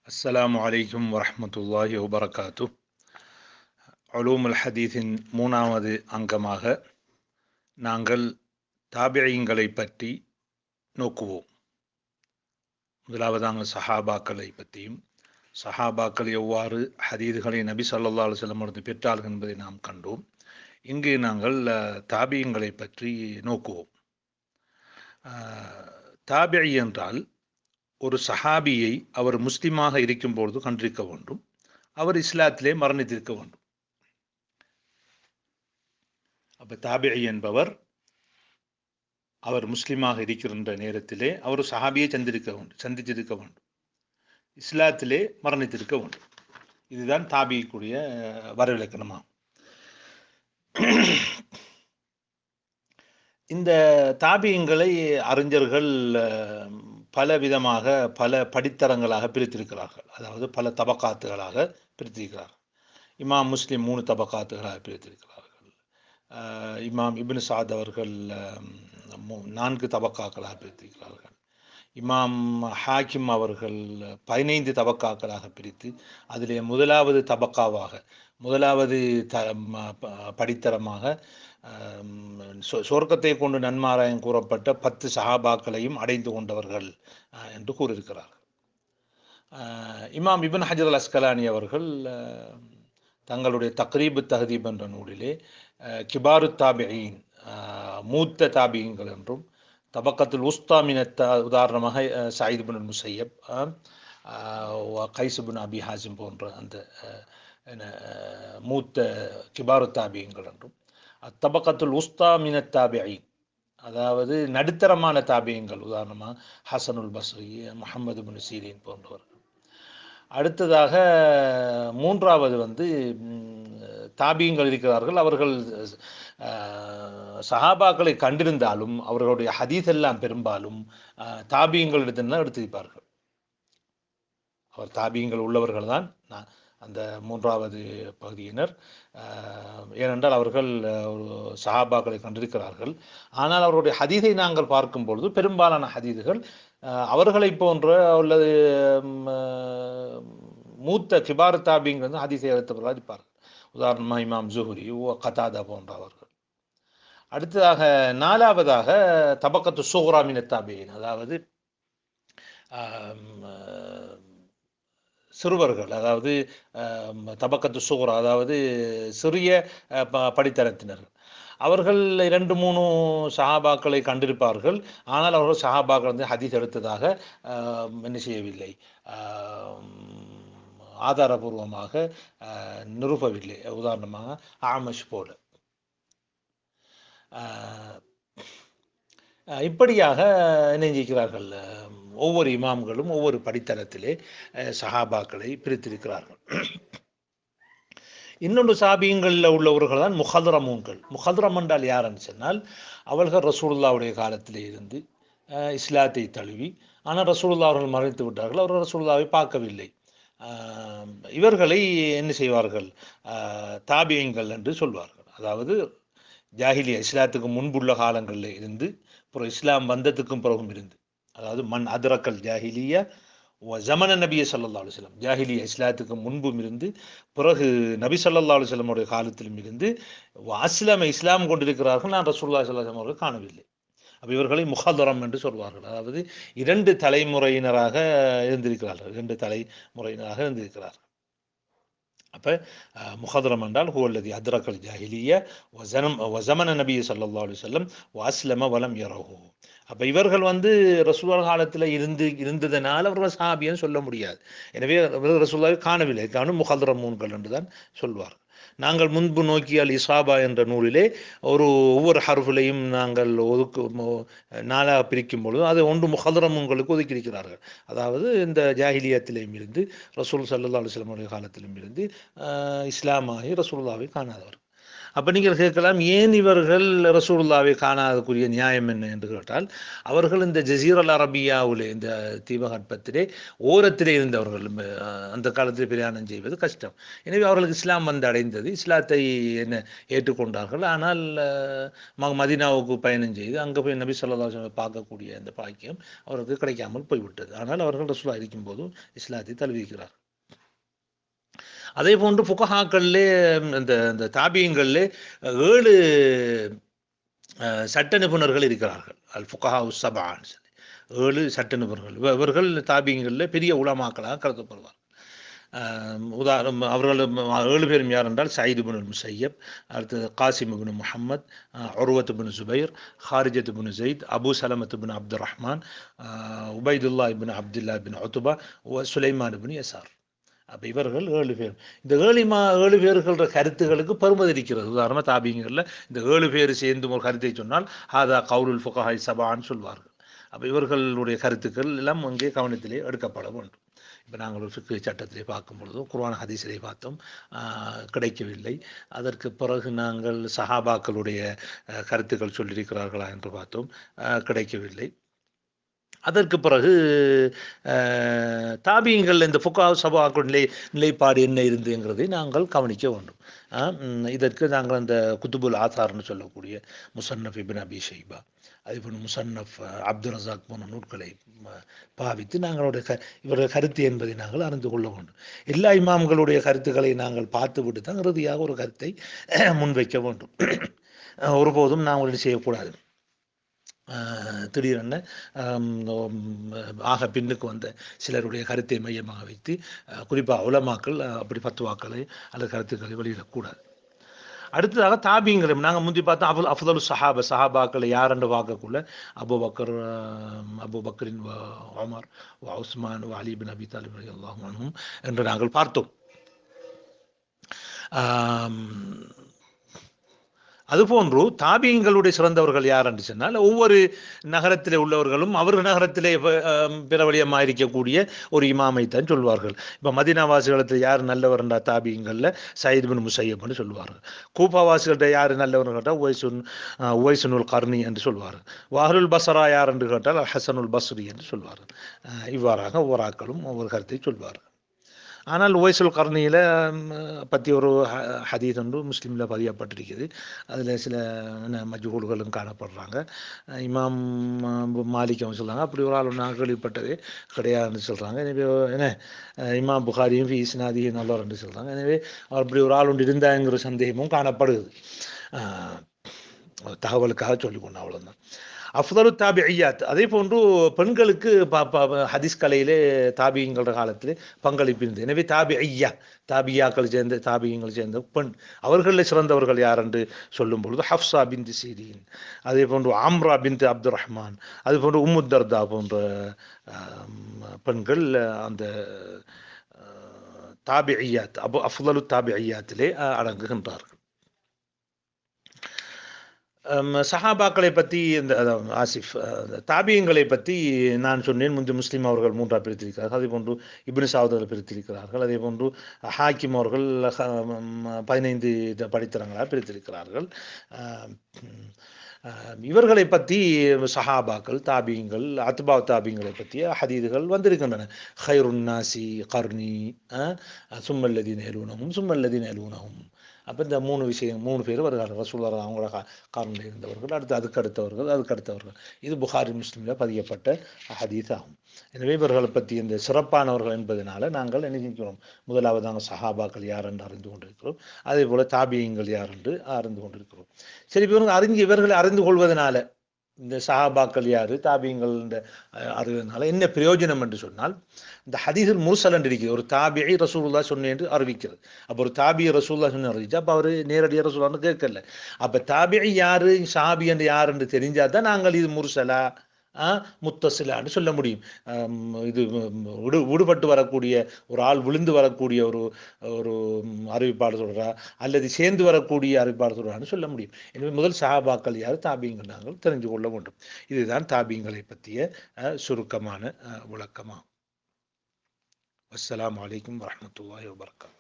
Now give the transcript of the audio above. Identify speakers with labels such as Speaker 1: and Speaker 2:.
Speaker 1: அஸ்ஸலாமு அலைக்கும் வரஹ்மத்துல்லாஹி வபரகாத்து உலூமுல் ஹதீஸின் மூணாவது அங்கமாக நாங்கள் தாபியங்களை பற்றி நோக்குவோம் முதலாவதாக சஹாபாக்களை பற்றியும் சஹாபாக்கள் எவ்வாறு ஹதீதுகளை நபி ஸல்லல்லாஹு அலைஹி வஸல்லம் இருந்து பெற்றார்கள் என்பதை நாம் கண்டோம் இங்கு நாங்கள் தாபியங்களை பற்றி நோக்குவோம் தாபியி என்றால் ஒரு சஹாபியை அவர் முஸ்லிமாக இருக்கும் பொழுது கண்டிருக்க வேண்டும் அவர் இஸ்லாத்திலே மரணித்திருக்க வேண்டும் அப்ப தாபியி என்பவர் அவர் முஸ்லிமாக இருக்கின்ற நேரத்திலே அவர் சஹாபியை சந்திருக்க வேண்டும் சந்தித்திருக்க வேண்டும் இஸ்லாத்திலே மரணித்திருக்க வேண்டும் இதுதான் தாபியக்கூடிய வரவிலக்கணமாகும் இந்த தாபியங்களை அறிஞர்கள் பல விதமாக பல படித்தரங்களாக பிரித்திருக்கிறார்கள் அதாவது பல தபக்காத்துகளாக பிரித்திருக்கிறார்கள் இமாம் முஸ்லிம் மூணு தபக்காத்துகளாக பிரித்திருக்கிறார்கள் இமாம் இபின் சாத் அவர்கள் நான்கு தபக்காக்களாக பிரித்திருக்கிறார்கள் இமாம் ஹாக்கிம் அவர்கள் பதினைந்து தபக்காக்களாக பிரித்து அதிலே முதலாவது தபக்காவாக முதலாவது த படித்தரமாக சொர்க்கத்தை கொண்டு நன்மாராயம் கூறப்பட்ட பத்து சஹாபாக்களையும் அடைந்து கொண்டவர்கள் என்று கூறியிருக்கிறார்கள் இமாம் இபின் ஹஜர் அல் அஸ்கலானி அவர்கள் தங்களுடைய தக்ரீபு தஹதீப் என்ற நூலிலே கிபாரு தாபியின் மூத்த தாபியங்கள் என்றும் தபக்கத்துல் உஸ்தாமினத்த உதாரணமாக சாயித் பின் முசையப் கைசுபின் அபி ஹாசிம் போன்ற அந்த மூத்த கிபாரு தாபியங்கள் என்றும் அத்தபக்கத்துல் உஸ்தா மின தாபியின் அதாவது நடுத்தரமான தாபியங்கள் உதாரணமாக ஹசனுல் பஸ்ரி முகமது பின் சீரின் போன்றவர்கள் அடுத்ததாக மூன்றாவது வந்து தாபியங்கள் இருக்கிறார்கள் அவர்கள் சஹாபாக்களை கண்டிருந்தாலும் அவர்களுடைய ஹதீஸ் எல்லாம் பெரும்பாலும் தாபியங்கள் எடுத்துதான் எடுத்திருப்பார்கள் அவர் தாபியங்கள் உள்ளவர்கள் தான் அந்த மூன்றாவது பகுதியினர் ஏனென்றால் அவர்கள் சஹாபாக்களை கண்டிருக்கிறார்கள் ஆனால் அவருடைய ஹதீதை நாங்கள் பார்க்கும் பொழுது பெரும்பாலான ஹதீதுகள் அவர்களை போன்ற அல்லது மூத்த கிபார் தாபிங்க வந்து ஹதீஸை எடுத்தவர்களாக இருப்பார்கள் உதாரணமாக இமாம் ஜுஹுரி ஓ கதாதா போன்றவர்கள் அடுத்ததாக நாலாவதாக தபக்கத்து சுஹ்ராமின தாபியின் அதாவது சிறுவர்கள் அதாவது தபக்கத்து சுகுரா அதாவது சிறிய படித்தரத்தினர்கள் அவர்கள் இரண்டு மூணு சஹாபாக்களை கண்டிருப்பார்கள் ஆனால் அவர்கள் சஹாபாக்கள் வந்து ஹதீஸ் எடுத்ததாக என்ன செய்யவில்லை ஆதாரபூர்வமாக நிரூபவில்லை உதாரணமாக ஆமஷ் போல இப்படியாக இணைஞ்சிக்கிறார்கள் ஒவ்வொரு இமாம்களும் ஒவ்வொரு படித்தரத்திலே சஹாபாக்களை பிரித்திருக்கிறார்கள் இன்னொன்று சாபியங்களில் உள்ளவர்கள் தான் முஹதரமூன்கள் முஹதரம் என்றால் யாருன்னு சொன்னால் அவர்கள் ரசூலுல்லாவுடைய காலத்திலே இருந்து இஸ்லாத்தை தழுவி ஆனால் ரசூலுல்லா அவர்கள் மறைத்து விட்டார்கள் அவர்கள் ரசூலுல்லாவை பார்க்கவில்லை இவர்களை என்ன செய்வார்கள் தாபியங்கள் என்று சொல்வார்கள் அதாவது ஜாகிலியா இஸ்லாத்துக்கு முன்புள்ள காலங்களில் இருந்து அப்புறம் இஸ்லாம் வந்ததுக்கும் பிறகும் இருந்து அதாவது மண் அதிரக்கல் ஜாஹிலியா ஜமன நபிய சல்லா அலுவலம் ஜாஹிலியா இஸ்லாத்துக்கு முன்பும் இருந்து பிறகு நபி சல்லா அலுவலமுடைய காலத்திலும் இருந்து அஸ்லாமை இஸ்லாம் கொண்டிருக்கிறார்கள் நான் ரசூல்லா சல்லாம் அவர்கள் காணவில்லை அப்போ இவர்களை முகாதரம் என்று சொல்வார்கள் அதாவது இரண்டு தலைமுறையினராக இருந்திருக்கிறார்கள் இரண்டு தலைமுறையினராக இருந்திருக்கிறார்கள் அப்போ முஹதரம் என்றால் ஹுவல்லதி அத்ரக்கல் ஜாஹிலிய வசனம் வசமன நபி சல்லா அலி சொல்லம் வாஸ்லம வலம் யரஹு அப்போ இவர்கள் வந்து ரசூல் காலத்தில் இருந்து இருந்ததனால் அவர்கள் சாபியன்னு சொல்ல முடியாது எனவே ரசூல்லாவை காணவில்லை காணும் முஹதரம் மூன்கள் என்று தான் சொல்வார்கள் நாங்கள் முன்பு நோக்கியால் இசாபா என்ற நூலிலே ஒரு ஒவ்வொரு ஹர்ஃபிலையும் நாங்கள் ஒதுக்கு நாளாக பிரிக்கும் பொழுது அது ஒன்று முகதரம் உங்களுக்கு ஒதுக்கியிருக்கிறார்கள் அதாவது இந்த ஜாகிலியத்திலையும் இருந்து ரசூல் சல்லா அலுவலமுடைய காலத்திலும் இருந்து இஸ்லாமாகி ரசூல்லாவை காணாதவர் அப்போ நீங்கள் கேட்கலாம் ஏன் இவர்கள் ரசூலுல்லாவை காணாதக்குரிய நியாயம் என்ன என்று கேட்டால் அவர்கள் இந்த ஜசீரல் அரபியாவிலே இந்த தீபகற்பத்திலே ஓரத்திலே இருந்தவர்கள் அஹ், அந்த காலத்தில் பிரயாணம் செய்வது கஷ்டம் எனவே அவர்களுக்கு இஸ்லாம் வந்து அடைந்தது இஸ்லாத்தை என்ன ஏற்றுக்கொண்டார்கள் ஆனால் அஹ், ம- மதீனாவுக்கு பயணம் செய்து அங்கே போய் நபி சொல்லா பார்க்கக்கூடிய அந்த பாக்கியம் அவருக்கு கிடைக்காமல் போய்விட்டது ஆனால் அவர்கள் ரசூலா இருக்கும்போதும் இஸ்லாத்தை தழுவிக்கிறார் அதே போன்று புகஹாக்கள்லே இந்த இந்த தாபியங்கள்லே ஏழு அஹ், சட்ட நிபுணர்கள் இருக்கிறார்கள் அல் ஃபுகஹா சபான்னு சொல்லி ஏழு சட்ட நிபுணர்கள் இவ- இவர்கள் தாபியங்களில் பெரிய உலமாக்களாக கருதப்படுவார் அஹ், உதாரணம் அவர்கள் ஏழு பேரும் யார் என்றால் சயீது பின் முசையப் அடுத்தது காசிம் பின் முஹம்மத் உருவத் பின் சுபைர் ஹாரிஜத் பின் ஜெயித் அபு சலமத் பின் அப்துல் ரஹ்மான் அஹ், உபைதுல்லா பின் அப்துல்லா பின் ஒத்துபா சுலைமான் பின் யசார் அப்போ இவர்கள் ஏழு பேர் இந்த ஏழிமா ஏழு பேர்கள கருத்துகளுக்கு பெருமதி இருக்கிறது உதாரணமாக தாபிங்களில் இந்த ஏழு பேர் சேர்ந்து ஒரு கருத்தை சொன்னால் ஹாதா கவுலுல் ஃபுகஹாய் சபான்னு சொல்வார்கள் அப்போ இவர்களுடைய கருத்துக்கள் எல்லாம் அங்கே கவனத்திலே எடுக்கப்பட வேண்டும் இப்போ நாங்கள் ஒரு ஃபிக்கு சட்டத்திலே பார்க்கும் பொழுதும் குர்ஆன் ஹதீஸிலே பார்த்தோம் ஆஹ், கிடைக்கவில்லை அதற்கு பிறகு நாங்கள் சஹாபாக்களுடைய அஹ், கருத்துக்கள் சொல்லியிருக்கிறார்களா என்று பார்த்தோம் ஆஹ், கிடைக்கவில்லை அதற்கு பிறகு அஹ், தாபியங்கள் இந்த ஃபுகா சபாக்கள் நிலை நிலைப்பாடு என்ன இருந்துங்கிறதை நாங்கள் கவனிக்க வேண்டும் ஆஹ், உம், இதற்கு நாங்கள் அந்த குத்துபுல் ஆத்தார்னு சொல்லக்கூடிய முசன்னஃப் இபின் அபி ஷைபா அதேபோல் முசன்னஃப் அஹ், அப்துல் ரசாக் போன்ற நூல்களை ம, பாவித்து நாங்களுடைய க இவருடைய கருத்து என்பதை நாங்கள் அறிந்து கொள்ள வேண்டும் எல்லா இமாம்களுடைய கருத்துக்களை நாங்கள் பார்த்துவிட்டு தான் இறுதியாக ஒரு கருத்தை முன்வைக்க வேண்டும் அஹ், ஒருபோதும் நாங்கள் இது செய்யக்கூடாது ஆஹ் திடீரென ஆம், உம், ஆக பின்னுக்கு வந்த சிலருடைய கருத்தை மையமாக வைத்து ஆஹ், குறிப்பாக உலமாக்கள் ஆஹ், அப்படி பத்துவாக்களை அல்லது கருத்துக்களை வெளியிடக்கூடாது அடுத்ததாக தாபியங்கள் நாங்கள் முந்தி பார்த்தோம் அபுல் அஃதலு சஹாபா சஹாபாக்களை யாரென்று பார்க்கக்குள்ள அபுபக்கர் ஆஹ், அபுபக்கரின் வ உமர் வ உஸ்மான் வ அலி பின் அபி தாலிப் ரலியல்லாஹு அன்ஹும் என்று நாங்கள் பார்த்தோம் ஆம், அதுபோன்று தாபியங்களுடைய சிறந்தவர்கள் யார் என்று சொன்னால் ஒவ்வொரு நகரத்திலே உள்ளவர்களும் அவர்கள் நகரத்திலே அஹ், பிரபலியமாக இருக்கக்கூடிய ஒரு இமாமை தான் சொல்வார்கள் இப்போ மதினாவாசிகளத்தில் யார் நல்லவர் என்றா தாபியங்களில் சயீத் பின் முசையப்னு சொல்லுவார்கள் கூப்பாவாசிகள்கிட்ட யார் நல்லவர் கேட்டால் உவைசுன் அஹ், உவைசுனுல் கர்னி என்று சொல்வார்கள் வாஹருல் பசரா யார் என்று கேட்டால் ஹசனுல் பஸ்ரி என்று சொல்வார்கள் அஹ், இவ்வாறாக ஒவ்வொரு ஆக்களும் ஒவ்வொரு கருத்தை சொல்வார்கள் ஆனால் உவைசுல் கர்ணியில் பற்றி ஒரு ஹ- ஹதீஸ் ஒன்று முஸ்லீமில் பதியப்பட்டிருக்குது அதில் சில என்ன மஜ்ஹூல்களும் காணப்படுறாங்க அஹ் இமாம் அஹ் மாலிக் அவங்க சொல்கிறாங்க அப்படி ஒரு ஆள் நான் கேள்விப்பட்டதே கிடையாதுன்னு சொல்கிறாங்க எனவே என்ன அஹ் இமாம் புகாரியும் ஃபி இஸ்னாதி நல்லவர்னு சொல்கிறாங்க எனவே அவர் அப்படி ஒரு ஆள் ஒன்று இருந்தாங்கிற சந்தேகமும் காணப்படுது அஹ் தகவலுக்காக சொல்லிக்கொண்டேன் அவ்வளோதான் அஃதலு தாபி ஐயாத் அதே போன்று பெண்களுக்கு ப- ப- ஹதீஸ் கலையிலே தாபியங்கள காலத்திலே பங்களிப்பு இருந்தது எனவே தாபி ஐயா தாபியாக்கள் சேர்ந்த தாபியங்கள் சேர்ந்த பெண் அவர்களில் சிறந்தவர்கள் யார் என்று சொல்லும் பொழுது ஹப்சா பின் சீரின் அதே போன்று ஆம்ரா பின் அப்துல் ரஹ்மான் அதே போன்று உம்முத் தர்தா போன்ற ஆம், பெண்கள் அந்த தாபி ஐயாத் அபு அஃதலு தாபி ஐயாத்திலே அடங்குகின்றார்கள் அம், சஹாபாக்களை பற்றி இந்த அதாவது ஆசிஃப் அஹ், தாபியங்களை பற்றி நான் சொன்னேன் முந்தி முஸ்லீம் அவர்கள் மூன்றாக பிரித்திருக்கிறார்கள் அதே போன்று இப்னு சாவுதர்கள் பிரித்திருக்கிறார்கள் அதே போன்று ஹாக்கிம் அவர்கள் ஹ- ம், பதினைந்து இத படித்தரங்களாக பிரித்திருக்கிறார்கள் அஹ், ம், அஹ், இவர்களை பற்றி சஹாபாக்கள் தாபியங்கள் அத்பா தாபியங்களை பற்றிய ஹதீதுகள் வந்திருக்கின்றன ஹைருன் நாசி கர்னி அஹ், சும்மல்லதீன் எலூனகும் சும்மல்லதீன் எலூனகும் அப்போ இந்த மூணு விஷயம் மூணு பேர் வருகிறார்கள் ரசூலார் அவங்களோட கா காரணில் இருந்தவர்கள் அடுத்து அதுக்கு அடுத்தவர்கள் அதுக்கு அடுத்தவர்கள் இது புகாரி முஸ்லீமில் பதியப்பட்ட ஹதீஸ் ஆகும் எனவே இவர்களை பற்றி இந்த சிறப்பானவர்கள் என்பதனால நாங்கள் என்ன செஞ்சுக்கிறோம் முதலாவதாக சஹாபாக்கள் யார் என்று அறிந்து கொண்டிருக்கிறோம் அதே போல தாபியங்கள் யார் என்று அறிந்து கொண்டிருக்கிறோம் சரி இவங்க அறிஞ்சு இவர்களை அறிந்து கொள்வதனால இந்த சஹாபாக்கள் யாரு தாபியங்கள் இந்த அஹ், அறிவதனால என்ன பிரயோஜனம் என்று சொன்னால் இந்த ஹதீஸில் முர்சல் என்று இருக்கிறது ஒரு தாபியை ரசூலுல்லா சொன்னேன் என்று அறிவிக்கிறது அப்போ ஒரு தாபியை ரசூல்லா சொன்ன அறிவிச்சு அப்போ அவர் நேரடியாக ரசூல்லான்னு கேட்கல அப்போ தாபியை யாரு ஷாபி என்று யார் என்று தெரிஞ்சால் தான் நாங்கள் இது முர்சலா ஆ, முத்தசிலான்னு சொல்ல முடியும் ஆம், இது ம், விடு விடுபட்டு வரக்கூடிய ஒரு ஆள் விழுந்து வரக்கூடிய ஒரு ஒரு ம், அறிவிப்பாளர் சொல்றா அல்லது சேர்ந்து வரக்கூடிய அறிவிப்பாளர் சொல்றான்னு சொல்ல முடியும் எனவே முதல் சஹாபாக்கள் யார் தாபியங்கள் நாங்கள் தெரிஞ்சு கொள்ள வேண்டும் இதுதான் தாபியங்களை பற்றிய அஹ், சுருக்கமான அஹ், விளக்கமாகும் அஸ்ஸலாமு அலைக்கும் வரஹ்மத்துல்லாஹி வபரகாத்துஹு